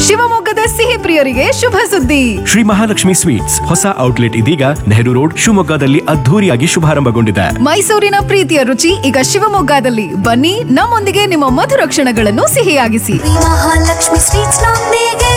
ಶಿವಮೊಗ್ಗದ ಸಿಹಿ ಪ್ರಿಯರಿಗೆ ಶುಭ ಸುದ್ದಿ ಶ್ರೀ ಮಹಾಲಕ್ಷ್ಮಿ ಸ್ವೀಟ್ಸ್ ಹೊಸ ಔಟ್ಲೆಟ್ ಇದೀಗ ನೆಹರು ರೋಡ್ ಶಿವಮೊಗ್ಗದಲ್ಲಿ ಅದ್ಧೂರಿಯಾಗಿ ಶುಭಾರಂಭಗೊಂಡಿದೆ ಮೈಸೂರಿನ ಪ್ರೀತಿಯ ರುಚಿ ಈಗ ಶಿವಮೊಗ್ಗದಲ್ಲಿ ಬನ್ನಿ ನಮ್ಮೊಂದಿಗೆ ನಿಮ್ಮ ಮಧುರ ಕ್ಷಣಗಳನ್ನು ಸಿಹಿಯಾಗಿಸಿ ಮಹಾಲಕ್ಷ್ಮಿ ಸ್ವೀಟ್ಸ್ ನೊಂದಿಗೆ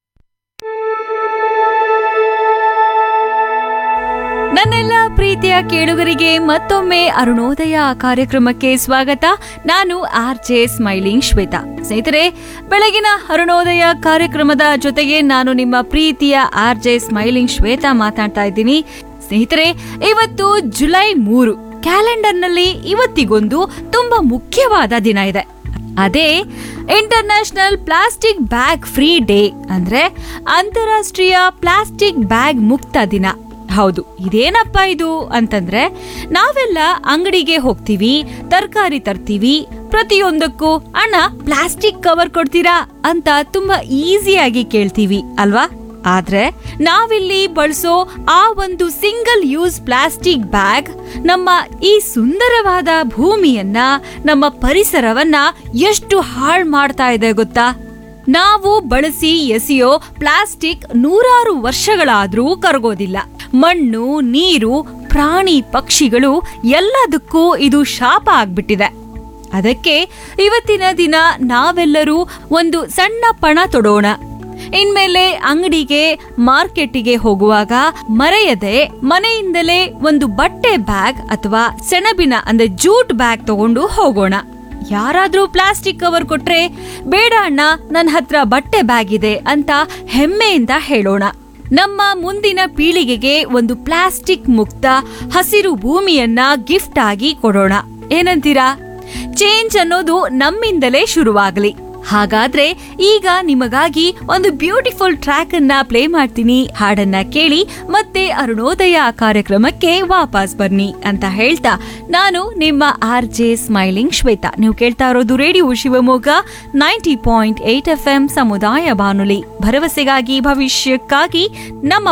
ನನ್ನೆಲ್ಲ ಪ್ರೀತಿಯ ಕೇಳುಗರಿಗೆ ಮತ್ತೊಮ್ಮೆ ಅರುಣೋದಯ ಕಾರ್ಯಕ್ರಮಕ್ಕೆ ಸ್ವಾಗತ ನಾನು ಆರ್ ಜೆ ಸ್ಮೈಲಿಂಗ್ ಶ್ವೇತಾ ಸ್ನೇಹಿತರೆ ಬೆಳಗಿನ ಅರುಣೋದಯ ಕಾರ್ಯಕ್ರಮದ ಜೊತೆಗೆ ನಾನು ನಿಮ್ಮ ಪ್ರೀತಿಯ ಆರ್ ಜೆ ಸ್ಮೈಲಿಂಗ್ ಶ್ವೇತಾ ಮಾತಾಡ್ತಾ ಇದ್ದೀನಿ ಸ್ನೇಹಿತರೆ ಇವತ್ತು ಜುಲೈ ಮೂರು ಕ್ಯಾಲೆಂಡರ್ನಲ್ಲಿ ಇವತ್ತಿಗೊಂದು ತುಂಬಾ ಮುಖ್ಯವಾದ ದಿನ ಇದೆ ಅದೇ international plastic bag free day ಅಂದ್ರೆ ಅಂತಾರಾಷ್ಟ್ರೀಯ ಪ್ಲಾಸ್ಟಿಕ್ ಬ್ಯಾಗ್ ಮುಕ್ತ ದಿನ ಹೌದು ಇದೇನಪ್ಪ ಇದು ಅಂತಂದ್ರೆ ನಾವೆಲ್ಲ ಅಂಗಡಿಗೆ ಹೋಗ್ತೀವಿ ತರಕಾರಿ ತರ್ತೀವಿ ಪ್ರತಿಯೊಂದಕ್ಕೂ ಅಣ್ಣ ಪ್ಲಾಸ್ಟಿಕ್ ಕವರ್ ಕೊಡ್ತೀರಾ ಅಂತ ತುಂಬಾ ಈಸಿಯಾಗಿ ಕೇಳ್ತೀವಿ ಅಲ್ವಾ ಆದ್ರೆ ನಾವಿಲ್ಲಿ ಬಳಸೋ ಆ ಒಂದು ಸಿಂಗಲ್ ಯೂಸ್ ಪ್ಲಾಸ್ಟಿಕ್ ಬ್ಯಾಗ್ ನಮ್ಮ ಈ ಸುಂದರವಾದ ಭೂಮಿಯನ್ನ ನಮ್ಮ ಪರಿಸರವನ್ನ ಎಷ್ಟು ಹಾಳು ಮಾಡ್ತಾ ಇದೆ ಗೊತ್ತಾ ನಾವು ಬಳಸಿ ಎಸೆಯೋ ಪ್ಲಾಸ್ಟಿಕ್ ನೂರಾರು ವರ್ಷಗಳಾದ್ರೂ ಕರಗೋದಿಲ್ಲ ಮಣ್ಣು ನೀರು ಪ್ರಾಣಿ ಪಕ್ಷಿಗಳು ಎಲ್ಲದಕ್ಕೂ ಇದು ಶಾಪ ಆಗ್ಬಿಟ್ಟಿದೆ ಅದಕ್ಕೆ ಇವತ್ತಿನ ದಿನ ನಾವೆಲ್ಲರೂ ಒಂದು ಸಣ್ಣ ಪಣ ತೊಡೋಣ ಇನ್ಮೇಲೆ ಅಂಗಡಿಗೆ ಮಾರ್ಕೆಟಿಗೆ ಹೋಗುವಾಗ ಮರೆಯದೆ ಮನೆಯಿಂದಲೇ ಒಂದು ಬಟ್ಟೆ ಬ್ಯಾಗ್ ಅಥವಾ ಸೆಣಬಿನ ಅಂದ್ರೆ ಜೂಟ್ ಬ್ಯಾಗ್ ತಗೊಂಡು ಹೋಗೋಣ ಯಾರಾದ್ರೂ ಪ್ಲಾಸ್ಟಿಕ್ ಕವರ್ ಕೊಟ್ರೆ ಬೇಡ ಅಣ್ಣ ನನ್ನ ಹತ್ರ ಬಟ್ಟೆ ಬ್ಯಾಗ್ ಇದೆ ಅಂತ ಹೆಮ್ಮೆಯಿಂದ ಹೇಳೋಣ ನಮ್ಮ ಮುಂದಿನ ಪೀಳಿಗೆಗೆ ಒಂದು ಪ್ಲಾಸ್ಟಿಕ್ ಮುಕ್ತ ಹಸಿರು ಭೂಮಿಯನ್ನ ಗಿಫ್ಟ್ ಆಗಿ ಕೊಡೋಣ ಏನಂತೀರಾ ಚೇಂಜ್ ಅನ್ನೋದು ನಮ್ಮಿಂದಲೇ ಶುರುವಾಗಲಿ ಹಾಗಾದ್ರೆ ಈಗ ನಿಮಗಾಗಿ ಒಂದು ಬ್ಯೂಟಿಫುಲ್ ಟ್ರ್ಯಾಕ್ ಅನ್ನ ಪ್ಲೇ ಮಾಡ್ತೀನಿ ಹಾಡನ್ನ ಕೇಳಿ ಮತ್ತೆ ಅರುಣೋದಯ ಕಾರ್ಯಕ್ರಮಕ್ಕೆ ವಾಪಸ್ ಬನ್ನಿ ಅಂತ ಹೇಳ್ತಾ ನಾನು ನಿಮ್ಮ ಆರ್ ಜೆ ಸ್ಮೈಲಿಂಗ್ ಶ್ವೇತಾ ನೀವು ಕೇಳ್ತಾ ಇರೋದು radio Shivamogga ninety point eight F M ಸಮುದಾಯ ಬಾನುಲಿ ಭರವಸೆಗಾಗಿ ಭವಿಷ್ಯಕ್ಕಾಗಿ ನಮ್ಮ